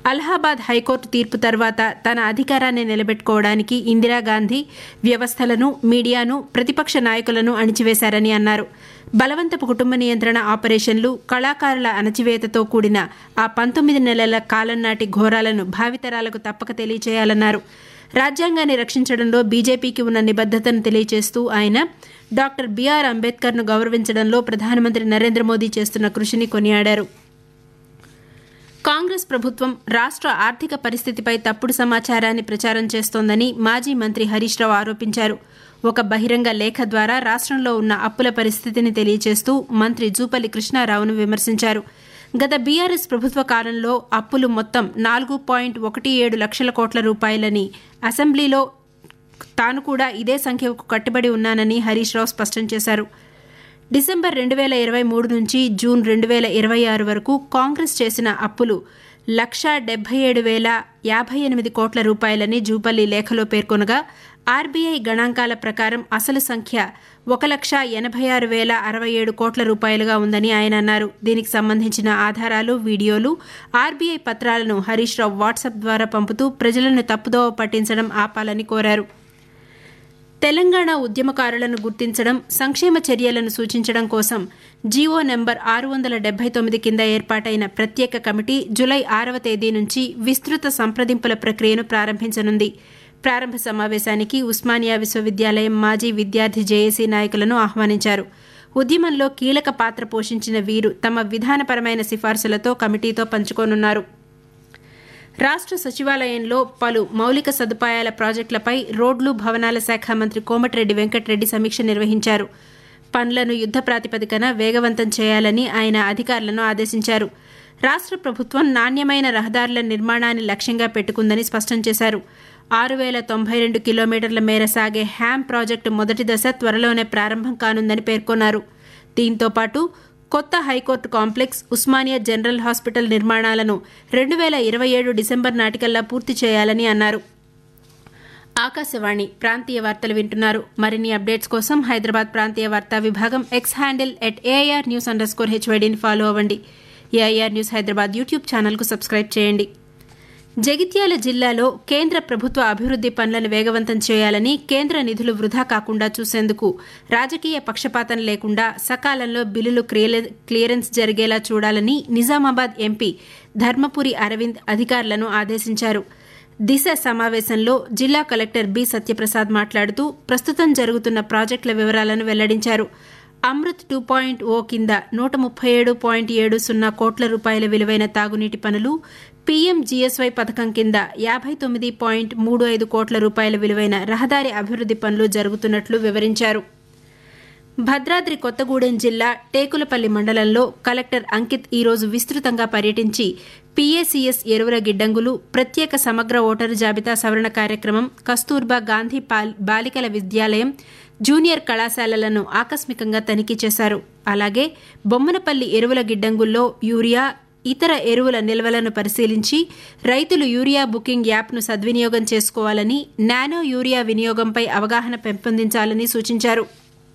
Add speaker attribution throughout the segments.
Speaker 1: Allahabad high court తీర్పు తర్వాత తన అధికారాన్ని నిలబెట్టుకోవడానికి ఇందిరాగాంధీ వ్యవస్థలను మీడియాను ప్రతిపక్ష నాయకులను అణిచివేశారని అన్నారు బలవంతపు కుటుంబ నియంత్రణ ఆపరేషన్లు కళాకారుల అణచివేతతో కూడిన ఆ పంతొమ్మిది నెలల కాలం నాటి ఘోరాలను భావితరాలకు తప్పక తెలియచేయాలన్నారు రాజ్యాంగాన్ని రక్షించడంలో బీజేపీకి ఉన్న నిబద్దతను తెలియజేస్తూ ఆయన డాక్టర్ బీఆర్ అంబేద్కర్ను గౌరవించడంలో ప్రధానమంత్రి నరేంద్ర మోదీ చేస్తున్న కృషిని కొనియాడారు కాంగ్రెస్ ప్రభుత్వం రాష్ట్ర ఆర్థిక పరిస్థితిపై తప్పుడు సమాచారాన్ని ప్రచారం చేస్తోందని మాజీ మంత్రి హరీష్ రావు ఆరోపించారు ఒక బహిరంగ లేఖ ద్వారా రాష్ట్రంలో ఉన్న అప్పుల పరిస్థితిని తెలియజేస్తూ మంత్రి జూపల్లి కృష్ణారావును విమర్శించారు గత బీఆర్ఎస్ ప్రభుత్వ కాలంలో అప్పులు మొత్తం నాలుగు పాయింట్ ఒకటి ఏడు లక్షల కోట్ల రూపాయలని అసెంబ్లీలో తాను కూడా ఇదే సంఖ్యకు కట్టుబడి ఉన్నానని హరీష్ రావు స్పష్టం చేశారు డిసెంబర్ రెండు వేల ఇరవై మూడు నుంచి జూన్ రెండు వేల ఇరవై ఆరు వరకు కాంగ్రెస్ చేసిన అప్పులు లక్షా డెబ్బై ఏడు వేల యాభై ఎనిమిది కోట్ల రూపాయలని జూపల్లి లేఖలో పేర్కొనగా ఆర్బీఐ గణాంకాల ప్రకారం అసలు సంఖ్య ఒక లక్ష ఎనభై ఆరు వేల అరవై ఏడు కోట్ల రూపాయలుగా ఉందని ఆయన అన్నారు దీనికి సంబంధించిన ఆధారాలు వీడియోలు ఆర్బీఐ పత్రాలను హరీష్ రావు వాట్సాప్ ద్వారా పంపుతూ ప్రజలను తప్పుదోవ పట్టించడం ఆపాలని కోరారు తెలంగాణ ఉద్యమకారులను గుర్తించడం సంక్షేమ చర్యలను సూచించడం కోసం జీవో నెంబర్ ఆరు వందల డెబ్బై తొమ్మిది కింద ఏర్పాటైన ప్రత్యేక కమిటీ జులై ఆరవ తేదీ నుంచి విస్తృత సంప్రదింపుల ప్రక్రియను ప్రారంభించనుంది ప్రారంభ సమావేశానికి ఉస్మానియా విశ్వవిద్యాలయం మాజీ విద్యార్థి జేఏసీ నాయకులను ఆహ్వానించారు ఉద్యమంలో కీలక పాత్ర పోషించిన వీరు తమ విధానపరమైన సిఫార్సులతో కమిటీతో పంచుకోనున్నారు రాష్ట్ర సచివాలయంలో పలు మౌలిక సదుపాయాల ప్రాజెక్టులపై రోడ్లు భవనాల శాఖ మంత్రి కోమటిరెడ్డి వెంకటరెడ్డి సమీక్ష నిర్వహించారు పనులను యుద్ద ప్రాతిపదికన వేగవంతం చేయాలని ఆయన అధికారులను ఆదేశించారు రాష్ట్ర ప్రభుత్వం నాణ్యమైన రహదారుల నిర్మాణాన్ని లక్ష్యంగా పెట్టుకుందని స్పష్టం చేశారు ఆరు వేల తొంభై రెండు కిలోమీటర్ల మేర సాగే హ్యామ్ ప్రాజెక్టు మొదటి దశ త్వరలోనే ప్రారంభం కానుందని పేర్కొన్నారు దీంతో పాటు కొత్త high court complex Osmania general hospital నిర్మాణాలను రెండు వేల ఇరవై ఏడు డిసెంబర్ నాటికల్లా పూర్తి చేయాలని అన్నారు ఆకాశవాణి ప్రాంతీయ వార్తలు వింటున్నారు మరిన్ని అప్డేట్స్ కోసం హైదరాబాద్ ప్రాంతీయ వార్తా విభాగం X handle at AIR news under score హెచ్వైడీని ఫాలో అవ్వండి ఏఐఆర్ న్యూస్ హైదరాబాద్ యూట్యూబ్ ఛానల్కు సబ్స్క్రైబ్ చేయండి జగిత్యాల జిల్లాలో కేంద్ర ప్రభుత్వ అభివృద్ది పనులను వేగవంతం చేయాలని కేంద్ర నిధులు వృధా కాకుండా చూసేందుకు రాజకీయ పక్షపాతం లేకుండా సకాలంలో బిల్లులు క్లియరెన్స్ జరిగేలా చూడాలని నిజామాబాద్ ఎంపీ ధర్మపురి అరవింద్ అధికారులను ఆదేశించారు దిశ సమావేశంలో జిల్లా కలెక్టర్ బి సత్యప్రసాద్ మాట్లాడుతూ ప్రస్తుతం జరుగుతున్న ప్రాజెక్టుల వివరాలను వెల్లడించారు అమృత్ టూ పాయింట్ ఓ కింద నూట ముప్పై ఏడు పాయింట్ ఏడు సున్నా కోట్ల రూపాయల విలువైన తాగునీటి పనులు పీఎం జీఎస్వై పథకం కింద యాభై తొమ్మిది పాయింట్ మూడు ఐదు కోట్ల రూపాయల విలువైన రహదారి అభివృద్ది పనులు జరుగుతున్నట్లు వివరించారు భద్రాద్రి కొత్తగూడెం జిల్లా టేకులపల్లి మండలంలో కలెక్టర్ అంకిత్ ఈరోజు విస్తృతంగా పర్యటించి పీఏసీఎస్ ఎరువుల గిడ్డంగులు ప్రత్యేక సమగ్ర ఓటరు జాబితా సవరణ కార్యక్రమం కస్తూర్బా గాంధీ బాలికల విద్యాలయం జూనియర్ కళాశాలలను ఆకస్మికంగా తనిఖీ చేశారు అలాగే బొమ్మనపల్లి ఎరువుల గిడ్డంగుల్లో యూరియా ఇతర ఎరువుల నిల్వలను పరిశీలించి రైతులు యూరియా బుకింగ్ యాప్ను సద్వినియోగం చేసుకోవాలని నానో యూరియా వినియోగంపై అవగాహన పెంపొందించాలని సూచించారు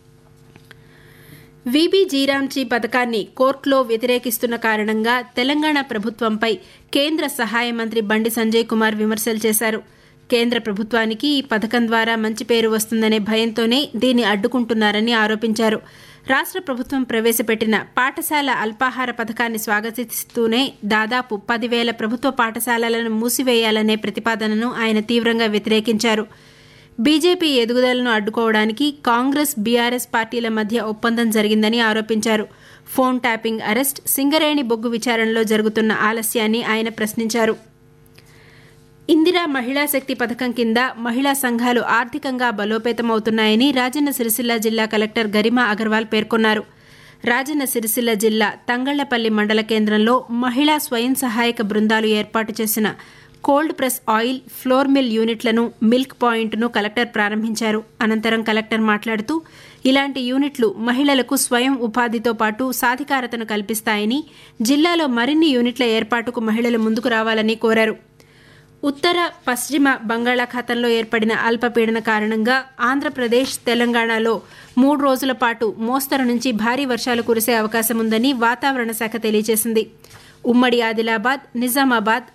Speaker 1: వీబీ జీరాంజీ పథకాన్ని కోర్టులో వ్యతిరేకిస్తున్న కారణంగా తెలంగాణ ప్రభుత్వంపై కేంద్ర సహాయ మంత్రి బండి సంజయ్ కుమార్ విమర్శలు చేశారు కేంద్ర ప్రభుత్వానికి ఈ పథకం ద్వారా మంచి పేరు వస్తుందనే భయంతోనే దీన్ని అడ్డుకుంటున్నారని ఆరోపించారు రాష్ట్ర ప్రభుత్వం ప్రవేశపెట్టిన పాఠశాల అల్పాహార పథకాన్ని స్వాగతిస్తూనే దాదాపు పదివేల ప్రభుత్వ పాఠశాలలను మూసివేయాలనే ప్రతిపాదనను ఆయన తీవ్రంగా వ్యతిరేకించారు బీజేపీ ఎదుగుదలను అడ్డుకోవడానికి కాంగ్రెస్ బీఆర్ఎస్ పార్టీల మధ్య ఒప్పందం జరిగిందని ఆరోపించారు ఫోన్ ట్యాపింగ్ అరెస్ట్ సింగరేణి బొగ్గు విచారణలో జరుగుతున్న ఆలస్యాన్ని ఆయన ప్రశ్నించారు ఇందిరా మహిళా శక్తి పథకం కింద మహిళా సంఘాలు ఆర్థికంగా బలోపేతమవుతున్నాయని రాజన్న సిరిసిల్ల జిల్లా కలెక్టర్ గరిమా అగర్వాల్ పేర్కొన్నారు రాజన్న సిరిసిల్ల జిల్లా తంగళ్లపల్లి మండల కేంద్రంలో మహిళా స్వయం సహాయక బృందాలు ఏర్పాటు చేసిన cold press oil flour mill యూనిట్లను మిల్క్ పాయింట్ను కలెక్టర్ ప్రారంభించారు అనంతరం కలెక్టర్ మాట్లాడుతూ ఇలాంటి యూనిట్లు మహిళలకు స్వయం ఉపాధితో పాటు సాధికారతను కల్పిస్తాయని జిల్లాలో మరిన్ని యూనిట్ల ఏర్పాటుకు మహిళలు ముందుకు రావాలని కోరారు ఉత్తర పశ్చిమ బంగాళాఖాతంలో ఏర్పడిన అల్పపీడన కారణంగా ఆంధ్రప్రదేశ్ తెలంగాణలో మూడు రోజుల పాటు మోస్తరు నుంచి భారీ వర్షాలు కురిసే అవకాశం ఉందని వాతావరణ శాఖ తెలియజేసింది ఉమ్మడి ఆదిలాబాద్ నిజామాబాద్